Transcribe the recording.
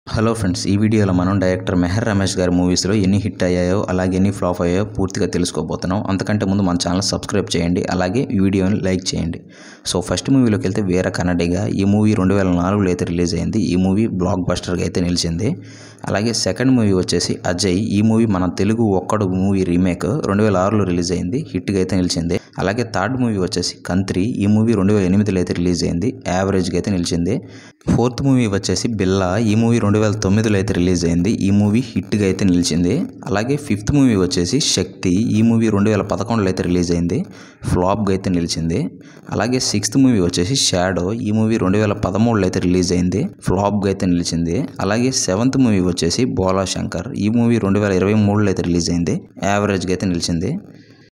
hello friends ఈ వీడియోలో మనం డైరెక్టర్ మెహర్ రమేష్ గారి మూవీస్లో ఎన్ని హిట్ అయ్యాయో అలాగే ఎన్ని ఫ్లాప్ అయ్యాయో పూర్తిగా తెలుసుకోబోతున్నాం అంతకంటే ముందు మన ఛానల్ సబ్స్క్రైబ్ చేయండి అలాగే ఈ వీడియోని లైక్ చేయండి సో ఫస్ట్ మూవీలోకి వెళ్తే వీర కన్నడిగా ఈ మూవీ రెండు వేల నాలుగులో అయితే రిలీజ్ అయింది ఈ మూవీ బ్లాక్ బస్టర్గా అయితే నిలిచింది అలాగే సెకండ్ మూవీ వచ్చేసి అజయ్ ఈ మూవీ మన తెలుగు ఒక్కడు మూవీ రీమేక్ రెండు వేల ఆరులో రిలీజ్ అయింది హిట్గా అయితే నిలిచింది అలాగే థర్డ్ మూవీ వచ్చేసి కంత్రి ఈ మూవీ రెండు వేల ఎనిమిదిలో అయితే రిలీజ్ అయింది యావరేజ్గా అయితే నిలిచింది ఫోర్త్ మూవీ వచ్చేసి బిల్లా ఈ మూవీ రెండు వేల తొమ్మిదిలో అయితే రిలీజ్ అయింది ఈ మూవీ హిట్గా అయితే నిలిచింది అలాగే ఫిఫ్త్ మూవీ వచ్చేసి శక్తి ఈ మూవీ రెండు వేల పదకొండులో అయితే రిలీజ్ అయింది ఫ్లాప్గా అయితే నిలిచింది అలాగే సిక్స్త్ మూవీ వచ్చేసి షాడో ఈ మూవీ రెండు వేల పదమూడులో అయితే రిలీజ్ అయింది ఫ్లాప్గా అయితే నిలిచింది అలాగే సెవెంత్ మూవీ వచ్చేసి బోలా శంకర్ ఈ మూవీ రెండు వేల ఇరవై మూడులో అయితే రిలీజ్ అయింది యావరేజ్గా అయితే నిలిచింది